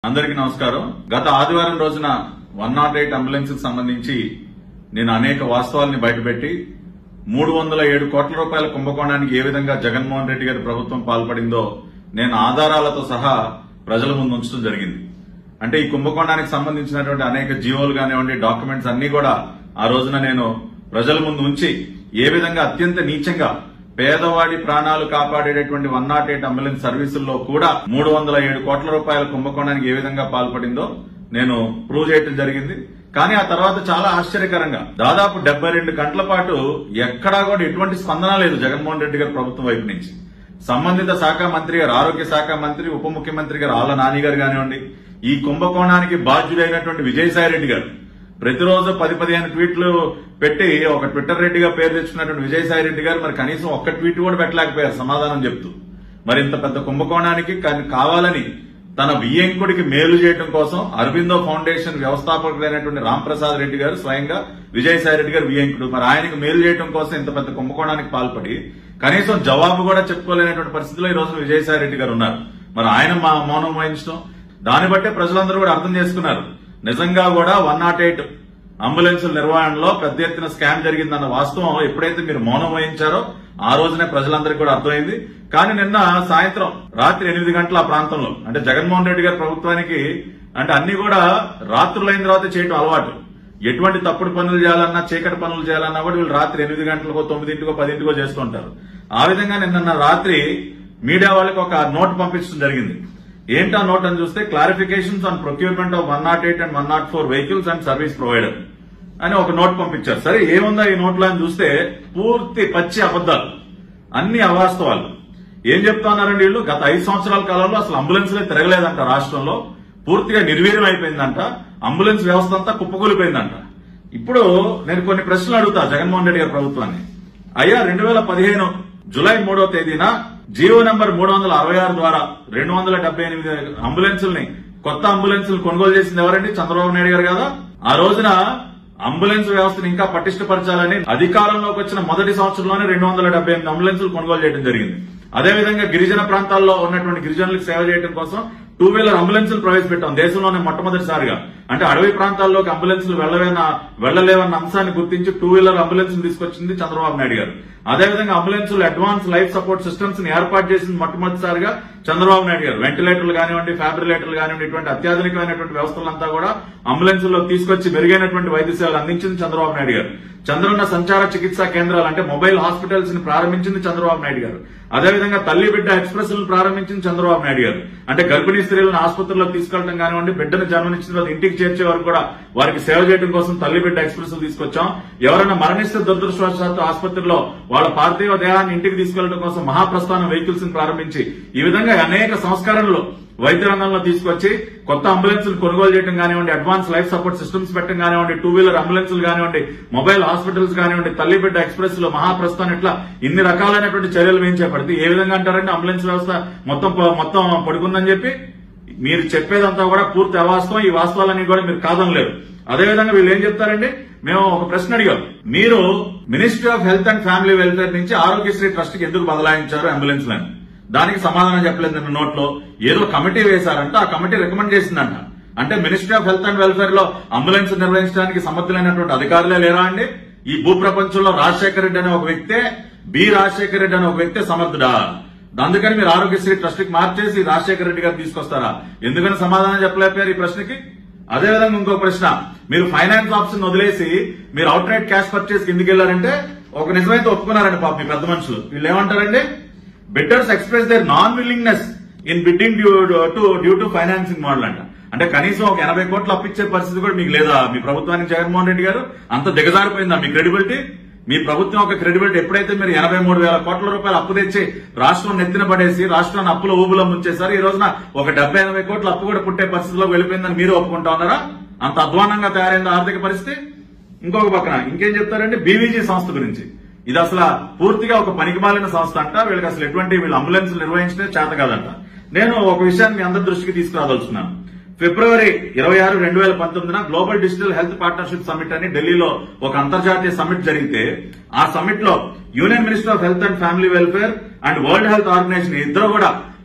అందరికీ నమస్కారం గత ఆదివారం రోజున వన్ నాట్ ఎయిట్ అంబులెన్స్ కి సంబంధించి నేను అనేక వాస్తవాల్ని బయటపెట్టి మూడు వందల ఏడు కోట్ల రూపాయల కుంభకోణానికి ఏ విధంగా జగన్మోహన్ రెడ్డి గారి ప్రభుత్వం పాల్పడిందో నేను ఆధారాలతో సహా ప్రజల ముందు ఉంచడం జరిగింది అంటే ఈ కుంభకోణానికి సంబంధించినటువంటి అనేక జీవోలు కానివ్వండి డాక్యుమెంట్స్ అన్ని కూడా ఆ రోజున నేను ప్రజల ముందు ఉంచి ఏ విధంగా అత్యంత నీచంగా పేదవాడి ప్రాణాలు కాపాడేటటువంటి వన్ నాట్ ఎయిట్ అంబులెన్స్ సర్వీసుల్లో కూడా మూడు వందల ఏడు కోట్ల రూపాయల కుంభకోణానికి ఏ విధంగా పాల్పడిందో నేను ప్రూవ్ చేయడం జరిగింది కానీ ఆ తర్వాత చాలా ఆశ్చర్యకరంగా దాదాపు డెబ్బై రెండు గంటల పాటు ఎక్కడా కూడా ఎటువంటి స్పందన లేదు జగన్మోహన్ రెడ్డి గారి ప్రభుత్వం వైపు నుంచి సంబంధిత శాఖ మంత్రి గారు ఆరోగ్య శాఖ మంత్రి ఉప ముఖ్యమంత్రి గారు ఆళ్ల నాని గారు కానివ్వండి ఈ కుంభకోణానికి బాధ్యుడైనటువంటి విజయసాయి రెడ్డి గారు ప్రతిరోజు పది పదిహేను ట్వీట్లు పెట్టి ఒక ట్విట్టర్ రెడ్డిగా పేరు తెచ్చుకున్నటువంటి విజయసాయి రెడ్డి గారు మరి కనీసం ఒక్క ట్వీట్ కూడా పెట్టలేకపోయారు సమాధానం చెప్తూ మరి ఇంత పెద్ద కుంభకోణానికి కా- కావాలని తన వియ్యంకుడికి మేలు చేయడం కోసం అరవిందో ఫౌండేషన్ వ్యవస్థాపకుడైనటువంటి రామ్ ప్రసాద్ రెడ్డి గారు స్వయంగా విజయసాయి రెడ్డి గారు వియ్యంకుడు మరి ఆయనకు మేలు చేయడం కోసం ఇంత పెద్ద కుంభకోణానికి పాల్పడి కనీసం జవాబు కూడా చెప్పుకోలేనటువంటి పరిస్థితిలో ఈ రోజు విజయసాయి రెడ్డి గారు ఉన్నారు మరి ఆయన మా మౌనం వహించడం దాన్ని బట్టే ప్రజలందరూ కూడా అర్థం చేసుకున్నారు నిజంగా కూడా వన్ నాట్ ఎయిట్ అంబులెన్సుల నిర్వహణలో పెద్ద ఎత్తున స్కామ్ జరిగిందన్న వాస్తవం ఎప్పుడైతే మీరు మౌనం వహించారో ఆ రోజునే ప్రజలందరికీ కూడా అర్థమైంది కానీ నిన్న సాయంత్రం రాత్రి ఎనిమిది గంటల ఆ ప్రాంతంలో అంటే జగన్మోహన్ రెడ్డి గారి ప్రభుత్వానికి అంటే అన్ని కూడా రాత్రులైన తర్వాత చేయటం అలవాటు ఎటువంటి తప్పుడు పనులు చేయాలన్నా చీకటి పనులు చేయాలన్నా కూడా వీళ్ళు రాత్రి ఎనిమిది గంటలకో తొమ్మిదింటికో పదింటికో చేస్తుంటారు ఆ విధంగా నిన్న రాత్రి మీడియా వాళ్ళకి ఒక నోట్ పంపించడం జరిగింది ఏంటా నోట్ అని చూస్తే clarifications on procurement of one nought eight and one nought four vehicles and service provider అని ఒక నోట్ పంపించారు సరే ఏముందా ఈ నోట్లో అని చూస్తే పూర్తి పచ్చి అబద్దాలు అన్ని అవాస్తవాలు ఏం చెప్తా ఉన్నారండి వీళ్ళు గత ఐదు సంవత్సరాల కాలంలో అసలు అంబులెన్స్లే తిరగలేదంట రాష్ట్రంలో పూర్తిగా నిర్వీర్యం అయిపోయిందంట అంబులెన్స్ వ్యవస్థ అంతా కుప్పకూలిపోయిందంట ఇప్పుడు నేను కొన్ని ప్రశ్నలు అడుగుతా జగన్మోహన్ రెడ్డి గారి ప్రభుత్వాన్ని అయ్యా రెండు వేల పదిహేను జులై మూడో తేదీన జియో నెంబర్ మూడు వందల అరవై ఆరు ద్వారా రెండు వందల డెబ్బై ఎనిమిది అంబులెన్సుల్ని కొత్త అంబులెన్సులు కొనుగోలు చేసింది ఎవరండి చంద్రబాబు నాయుడు గారు కదా ఆ రోజున అంబులెన్స్ వ్యవస్థను ఇంకా పటిష్టపరచాలని అధికారంలోకి వచ్చిన మొదటి సంవత్సరంలోనే రెండు వందల డెబ్బై ఎనిమిది అంబులెన్సులు కొనుగోలు చేయడం జరిగింది అదేవిధంగా గిరిజన ప్రాంతాల్లో ఉన్నటువంటి గిరిజనులకు సేవ చేయడం కోసం టూ వీలర్ అంబులెన్సులు ప్రవేశపెట్టాం దేశంలోనే మొట్టమొదటిసారిగా అంటే అడవి ప్రాంతాల్లోకి అంబులెన్సులు వెళ్లవేన వెళ్లలేవన్న అంశాన్ని గుర్తించి టూ వీలర్ అంబులెన్స్ తీసుకొచ్చింది చంద్రబాబు నాయుడు గారు అదేవిధంగా అంబులెన్సులు అడ్వాన్స్ లైఫ్ సపోర్ట్ సిస్టమ్స్ ని ఏర్పాటు చేసింది మొట్టమొదటిసారిగా చంద్రబాబు నాయుడు గారు వెంటిలేటర్లు కానివ్వండి ఫ్యాబ్రిలేటర్లు కానివ్వండి ఇటువంటి అత్యాధునికమైనటువంటి వ్యవస్థలంతా కూడా అంబులెన్సుల్లో తీసుకొచ్చి మెరుగైనటువంటి వైద్య సేవలు అందించింది చంద్రబాబు నాయుడు గారు చంద్రన్న సంచార చికిత్సా కేంద్రాలు అంటే మొబైల్ హాస్పిటల్స్ ని ప్రారంభించింది చంద్రబాబు నాయుడు గారు అదేవిధంగా తల్లి బిడ్డ ఎక్స్ప్రెస్ ప్రారంభించింది చంద్రబాబు నాయుడు గారు అంటే గర్భిణీ స్త్రీలను ఆసుపత్రులకు తీసుకెళ్లడం కానివ్వండి బిడ్డను జన్మనిచ్చిన తర్వాత ఇంటికి చేర్చే వరకు కూడా వారికి సేవ చేయడం కోసం తల్లి బిడ్డ ఎక్స్ప్రెస్ తీసుకొచ్చాం ఎవరైనా మరణిస్తే దురదృష్టవశాత్తు ఆసుపత్రిలో వాళ్ళ పార్థివ దేహాన్ని ఇంటికి తీసుకెళ్లడం కోసం మహాప్రస్థానం వెహికల్స్ ని ప్రారంభించి ఈ విధంగా అనేక సంస్కరణలు వైద్య రంగంలో తీసుకొచ్చి కొత్త అంబులెన్సులు కొనుగోలు చేయడం కానివ్వండి అడ్వాన్స్ లైఫ్ సపోర్ట్ సిస్టమ్స్ పెట్టడం కానివ్వండి టూ వీలర్ అంబులెన్సులు కానివ్వండి మొబైల్ హాస్పిటల్స్ కానివ్వండి తల్లి బిడ్డ ఎక్స్ప్రెస్ లో మహాప్రస్థానం ఇట్లా ఇన్ని రకాలైనటువంటి చర్యలు మేము చేపడితే ఏ విధంగా అంటారంటే అంబులెన్స్ వ్యవస్థ మొత్తం ప- మొత్తం పడుకుందని చెప్పి మీరు చెప్పేదంతా కూడా పూర్తి అవాస్తవం ఈ వాస్తవాలన్నీ కూడా మీరు కాదనలేరు అదేవిధంగా వీళ్ళు ఏం చెప్తారండి మేము ఒక ప్రశ్న అడిగాం మీరు ministry of health and family welfare నుంచి ఆరోగ్యశ్రీ ట్రస్ట్ కి ఎందుకు బదలాయించారు అంబులెన్స్ లని దానికి సమాధానం చెప్పలేదు నిన్న నోట్లో ఏదో కమిటీ వేశారంట ఆ కమిటీ రికమెండ్ చేసిందంట అంటే ministry of health and welfare లో అంబులెన్స్ నిర్వహించడానికి సమర్థులైనటువంటి అధికారులే లేరా అండి ఈ భూ ప్రపంచంలో రాజశేఖర రెడ్డి అనే ఒక వ్యక్తే బి రాజశేఖర రెడ్డి అనే ఒక వ్యక్తే సమర్థుడా అందుకని మీరు ఆరోగ్యశ్రీ ట్రస్ట్ కి మార్చేసి రాజశేఖర రెడ్డి గారు తీసుకొస్తారా ఎందుకని సమాధానం చెప్పలేకపోయారు ఈ ప్రశ్నకి అదేవిధంగా ఇంకో ప్రశ్న మీరు ఫైనాన్స్ ఆప్షన్ వదిలేసి మీరు అవుట్ రైట్ క్యాష్ పర్చేస్ ఎందుకు వెళ్ళారంటే ఒక నిజమైతే ఒప్పుకున్నారండి పాప మీ పెద్ద మనుషులు వీళ్ళు ఏమంటారండి bidders express their non willingness in bidding due to due to financing model అంట అంటే కనీసం ఒక ఎనభై కోట్లు అప్పించే పరిస్థితి కూడా మీకు లేదా మీ ప్రభుత్వానికి జగన్మోహన్ రెడ్డి గారు అంత దిగజారిపోయిందా మీ క్రెడిబిలిటీ మీ ప్రభుత్వం ఒక క్రెడిబిలిటీ ఎప్పుడైతే మీరు ఎనభై మూడు వేల కోట్ల రూపాయలు అప్పు తెచ్చి రాష్ట్రం నెత్తిన పడేసి రాష్ట్రాన్ని అప్పుల ఊబులో ముంచేశారు ఈ రోజున ఒక డెబ్బై ఎనభై కోట్ల అప్పు కూడా పుట్టే పరిస్థితిలో వెళ్ళిపోయిందని మీరు ఒప్పుకుంటా ఉన్నారా అంత అధ్వానంగా తయారైంది ఆర్థిక పరిస్థితి ఇంకొక పక్కన ఇంకేం చెప్తారంటే బీవీజీ సంస్థ గురించి ఇది అసలు పూర్తిగా ఒక పనికిమాలిన సంస్థ అంట వీళ్ళకి అసలు ఎటువంటి వీళ్ళు అంబులెన్స్ నిర్వహించడే చేత కాదంట నేను ఒక విషయాన్ని మీ అందరి దృష్టికి తీసుకురాదలుచున్నాను ఫిబ్రవరి ఇరవై ఆరు రెండు వేల పంతొమ్మిదిన global digital health partnership summit అని ఢిల్లీలో ఒక అంతర్జాతీయ సమిట్ జరిగితే ఆ సమిట్ లో union minister of health and family welfare and world health organisation ఇద్దరు కూడా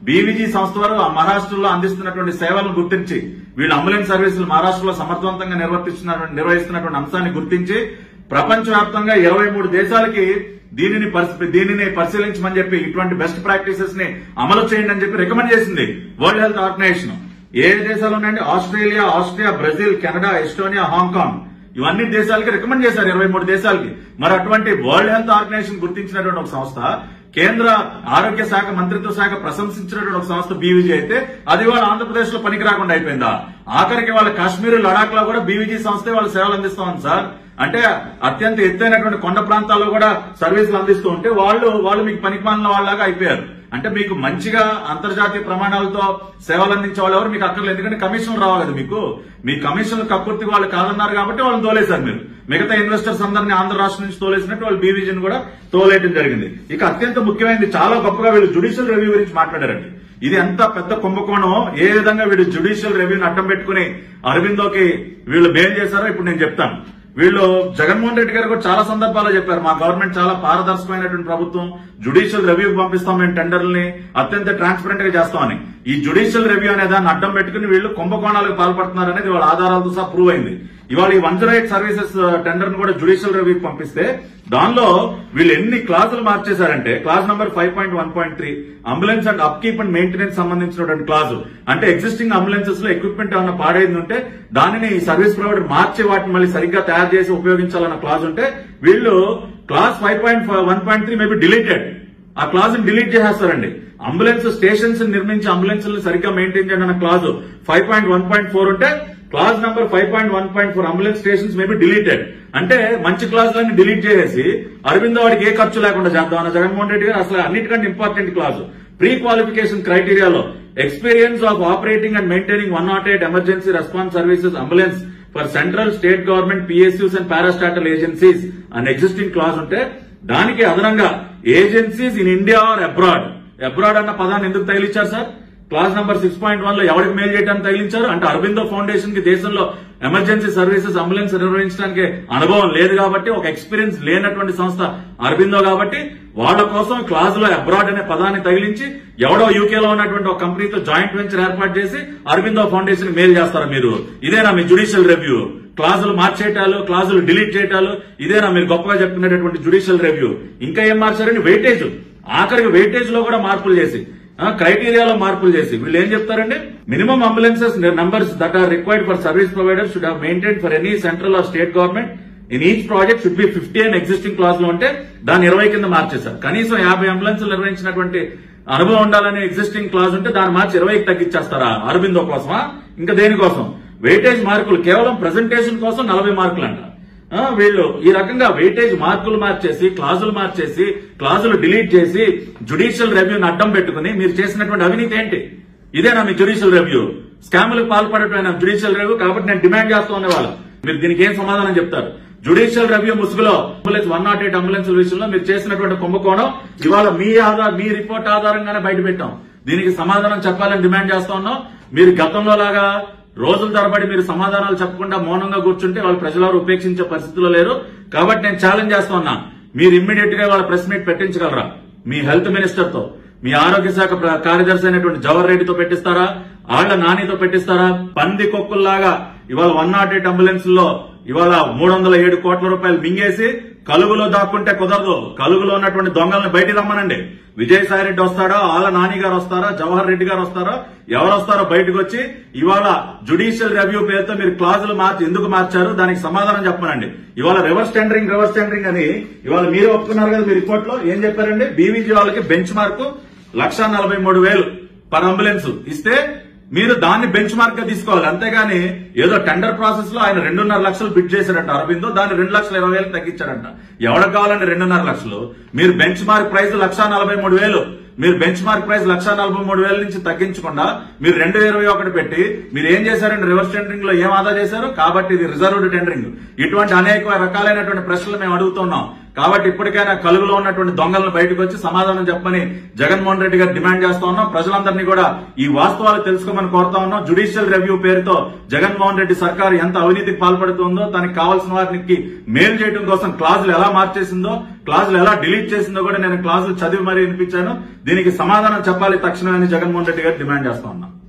బీవీజీ సంస్థ వారు ఆ మహారాష్ట్రలో అందిస్తున్నటువంటి సేవలను గుర్తించి వీళ్ళు అంబులెన్స్ సర్వీసులు మహారాష్ట్రలో సమర్థవంతంగా నిర్వర్తిస్తున్నటువంటి నిర్వహిస్తున్నటువంటి అంశాన్ని గుర్తించి ప్రపంచవ్యాప్తంగా ఇరవై మూడు దేశాలకి దీనిని పరిస్థి- దీనిని పరిశీలించమని చెప్పి ఇటువంటి బెస్ట్ ప్రాక్టీసెస్ ని అమలు చేయండి అని చెప్పి రికమెండ్ చేసింది వరల్డ్ హెల్త్ ఆర్గనైజేషన్ ఏ దేశాలు ఉన్నాయండి Australia Austria Brazil Canada Estonia Hong Kong ఇవన్నీ దేశాలకి రికమెండ్ చేశారు ఇరవై మూడు దేశాలకి మరి అటువంటి వరల్డ్ హెల్త్ ఆర్గనైజేషన్ గుర్తించినటువంటి ఒక సంస్థ కేంద్ర ఆరోగ్య శాఖ మంత్రిత్వ శాఖ ప్రశంసించినటువంటి ఒక సంస్థ బీవీజీ అయితే అది వాళ్ళ ఆంధ్రప్రదేశ్ లో పనికి రాకుండా అయిపోయిందా ఆఖరికి వాళ్ళ కాశ్మీర్ లడాక్ లో కూడా బీవీజీ సంస్థే వాళ్ళ సేవలు అందిస్తా ఉంది సార్ అంటే అత్యంత ఎత్తైనటువంటి కొండ ప్రాంతాల్లో కూడా సర్వీసులు అందిస్తూ ఉంటే వాళ్ళు వాళ్ళు మీకు పనికిమాలిన వాళ్ళగా అయిపోయారు అంటే మీకు మంచిగా అంతర్జాతీయ ప్రమాణాలతో సేవలు అందించే వాళ్ళు ఎవరు మీకు అక్కర్లేదు ఎందుకంటే కమిషన్లు రావు కదా మీకు మీ కమిషన్లు కక్కుర్తి వాళ్ళు కాదన్నారు కాబట్టి వాళ్ళని తోలేశారు మీరు మిగతా ఇన్వెస్టర్స్ అందరినీ ఆంధ్ర రాష్ట్రం నుంచి తోలేసినట్టు వాళ్ళు బీవీజీని కూడా తోలేయడం జరిగింది ఇక అత్యంత ముఖ్యమైనది చాలా గొప్పగా వీళ్ళు జుడిషియల్ రివ్యూ గురించి మాట్లాడారండి ఇది ఎంత పెద్ద కుంభకోణం ఏ విధంగా వీళ్ళు జుడిషియల్ రివ్యూని అడ్డం పెట్టుకుని అరవిందోకి వీళ్ళు మేలు చేశారో ఇప్పుడు నేను చెప్తాను వీళ్ళు జగన్మోహన్ రెడ్డి గారు కూడా చాలా సందర్భాల్లో చెప్పారు మా గవర్నమెంట్ చాలా పారదర్శకమైనటువంటి ప్రభుత్వం జుడిషియల్ రివ్యూకి పంపిస్తాం మేము టెండర్లని అత్యంత ట్రాన్స్పరెంట్ గా చేస్తామని ఈ జుడిషియల్ రివ్యూ అనే దాన్ని అడ్డం పెట్టుకుని వీళ్ళు కుంభకోణాలకు పాల్పడుతున్నారు అనేది వాళ్ళ ఆధారాలతో సహా ప్రూవ్ అయింది ఇవాళ ఈ one zero eight services tender ను కూడా జుడిషియల్ రివ్యూకి పంపిస్తే దానిలో వీళ్ళు ఎన్ని క్లాసులు మార్చేశారంటే clause number five point one point three ambulance and upkeep and maintenance సంబంధించినటువంటి క్లాసు అంటే ఎగ్జిస్టింగ్ అంబులెన్సెస్ లో ఎక్విప్మెంట్ ఏమైనా పాడైంది ఉంటే దానిని ఈ సర్వీస్ ప్రొవైడర్ మార్చి వాటిని మళ్ళీ సరిగ్గా తయారు చేసి ఉపయోగించాలన్న క్లాస్ ఉంటే వీళ్ళు clause five point one point three maybe deleted ఆ క్లాజ్ డిలీట్ చేసేస్తారండి అంబులెన్స్ స్టేషన్స్ నిర్మించి అంబులెన్స్ సరిగ్గా మెయింటైన్ చేయండి అన్న clause five point one point four ఉంటే clause number five point one point four ambulance stations maybe deleted అంటే మంచి క్లాసులన్నీ delete చేసేసి అరవిందో వాడికి ఏ ఖర్చు లేకుండా చేద్దాం అన్న జగన్మోహన్ రెడ్డి గారు అసలు అన్నిటికంటే ఇంపార్టెంట్ క్లాజ్ ప్రీ క్వాలిఫికేషన్ క్రైటీరియాలో experience of operating and maintaining one nought eight emergency response services ambulance for central state government PSUs and parastatal agencies and existing clause ఉంటే దానికి అదనంగా agencies in India or abroad abroad అన్న పదాన్ని ఎందుకు తగిలిచ్చారు sir clause number six point one లో ఎవరికి మేలు చేయడానికి తగిలించారు అంటే అరవిందో ఫౌండేషన్ కి దేశంలో ఎమర్జెన్సీ సర్వీసెస్ అంబులెన్స్ నిర్వహించడానికి అనుభవం లేదు కాబట్టి ఒక ఎక్స్పీరియన్స్ లేనటువంటి సంస్థ అరవిందో కాబట్టి వాళ్ళ కోసం క్లాజ్ లో అబ్రాడ్ అనే పదాన్ని తగిలించి ఎవడో యూకేలో ఉన్నటువంటి ఒక కంపెనీతో జాయింట్ వెంచర్ ఏర్పాటు చేసి అరవిందో ఫౌండేషన్ మేలు చేస్తారా మీరు ఇదేనా మీ జుడిషియల్ రివ్యూ క్లాజులు మార్చేయటాలు క్లాజులు డిలీట్ చేయటాలు ఇదేనా మీరు గొప్పగా చెప్పుకునేటటువంటి జుడిషియల్ రివ్యూ ఇంకా ఏం మార్చారండి వెయిటేజ్ ఆఖరికి వెయిటేజ్ లో కూడా మార్పులు చేసి క్రైటీరియాలో మార్పులు చేసి వీళ్ళు ఏం చెప్తారండి minimum ambulances numbers that are required for service provider should have maintain for any central or state government in each project should be fifty and existing clause లో ఉంటే దాన్ని ఇరవై కింద మార్చేశారు కనీసం యాభై అంబులెన్స్లు నిర్వహించినటువంటి అనుభవం ఉండాలనే ఎగ్జిస్టింగ్ క్లాస్ ఉంటే దాన్ని మార్చి ఇరవైకి తగ్గించేస్తారా అరవిందో కోసమా ఇంకా దేనికోసం వెయిటేజ్ మార్కులు కేవలం ప్రజెంటేషన్ కోసం నలభై మార్కులు అంట ఆ, వీళ్ళు ఈ రకంగా వెయిటేజ్ మార్కులు మార్చేసి క్లాజులు మార్చేసి క్లాజులు డిలీట్ చేసి జుడిషియల్ రివ్యూని అడ్డం పెట్టుకుని మీరు చేసినటువంటి అవినీతి ఏంటి ఇదేనా మీ జుడిషియల్ రివ్యూ స్కాములకు పాల్పడటం జుడిషియల్ రివ్యూ కాబట్టి నేను డిమాండ్ చేస్తూ ఉండేవాళ్ళు మీరు దీనికి ఏం సమాధానం చెప్తారు జుడిషియల్ రివ్యూ ముసుగులో ambulance one nought eight ambulance విషయంలో మీరు చేసినటువంటి కుంభకోణం ఇవాళ మీ ఆధార్ మీ రిపోర్ట్ ఆధారంగానే బయట పెట్టాం దీనికి సమాధానం చెప్పాలని డిమాండ్ చేస్తా ఉన్నాం మీరు గతంలో లాగా రోజుల తరబడి మీరు సమాధానాలు చెప్పకుండా మౌనంగా కూర్చుంటే వాళ్ళు ప్రజలెవరు ఉపేక్షించే పరిస్థితిలో లేరు కాబట్టి నేను ఛాలెంజ్ చేస్తా ఉన్నా మీరు ఇమ్మీడియట్ గా వాళ్ళ ప్రెస్ మీట్ పెట్టించగలరా మీ హెల్త్ మినిస్టర్ తో మీ ఆరోగ్య శాఖ ప్ర- కార్యదర్శి అయినటువంటి జవహర్ రెడ్డితో పెట్టిస్తారా ఆళ్ల నానితో పెట్టిస్తారా పంది కొక్కుల్లాగా ఇవాళ వన్ నాట్ ఎయిట్ అంబులెన్స్ లో ఇవాళ మూడు వందల ఏడు కోట్ల రూపాయలు మింగేసి కలుగులో దాక్కుంటే కుదరదు కలుగులో ఉన్నటువంటి దొంగల్ని బయటికి రమ్మనండి విజయసాయి రెడ్డి వస్తాడా ఆల నాని గారు వస్తారా జవహర్ రెడ్డి గారు వస్తారా ఎవరు వస్తారో బయటకు వచ్చి ఇవాళ జుడిషియల్ రివ్యూ పేరుతో మీరు క్లాజులు మార్చి ఎందుకు మార్చారు దానికి సమాధానం చెప్పనండి ఇవాళ రివర్స్ టెండరింగ్ రివర్స్ టెండరింగ్ అని ఇవాళ మీరే ఒప్పుకున్నారు కదా మీ రిపోర్ట్ లో ఏం చెప్పారండి బీవీజీ వాళ్ళకి బెంచ్ మార్క్ లక్ష నలభై మూడు వేలు పర్ అంబులెన్స్ ఇస్తే మీరు దాన్ని బెంచ్ మార్క్ గా తీసుకోవాలి అంతేగాని ఏదో టెండర్ ప్రాసెస్ లో ఆయన రెండున్నర లక్షలు బిడ్ చేశాడంట అరవిందో దాన్ని రెండు లక్షల ఇరవై వేలు తగ్గించాడంట ఎవరికి కావాలండి రెండున్నర లక్షలు మీరు బెంచ్ మార్క్ ప్రైస్ లక్ష నలభై మూడు వేలు మీరు బెంచ్ మార్క్ ప్రైస్ లక్ష నలభై మూడు వేల నుంచి తగ్గించకుండా మీరు రెండు ఇరవై ఒకటి పెట్టి మీరు ఏం చేశారండి రివర్స్ టెండరింగ్ లో ఏం ఆదా చేశారు కాబట్టి ఇది రిజర్వ్డ్ టెండరింగ్ ఇటువంటి అనేక రకాలైనటువంటి ప్రశ్నలు మేము అడుగుతున్నాం కాబట్టి ఇప్పటికైనా కలుగులో ఉన్నటువంటి దొంగలను బయటకు వచ్చి సమాధానం చెప్పమని జగన్మోహన్ రెడ్డి గారు డిమాండ్ చేస్తా ఉన్నాం ప్రజలందరినీ కూడా ఈ వాస్తవాలు తెలుసుకోమని కోరుతా ఉన్నాం జుడిషియల్ రివ్యూ పేరుతో జగన్మోహన్ రెడ్డి సర్కారు ఎంత అవినీతికి పాల్పడుతుందో తనకి కావాల్సిన వారికి మేలు చేయడం కోసం క్లాజులు ఎలా మార్చేసిందో క్లాజులు ఎలా డిలీట్ చేసిందో కూడా నేను క్లాజులు చదివి మరీ వినిపించాను దీనికి సమాధానం చెప్పాలి తక్షణమే అని జగన్మోహన్ రెడ్డి గారు డిమాండ్ చేస్తా ఉన్నాం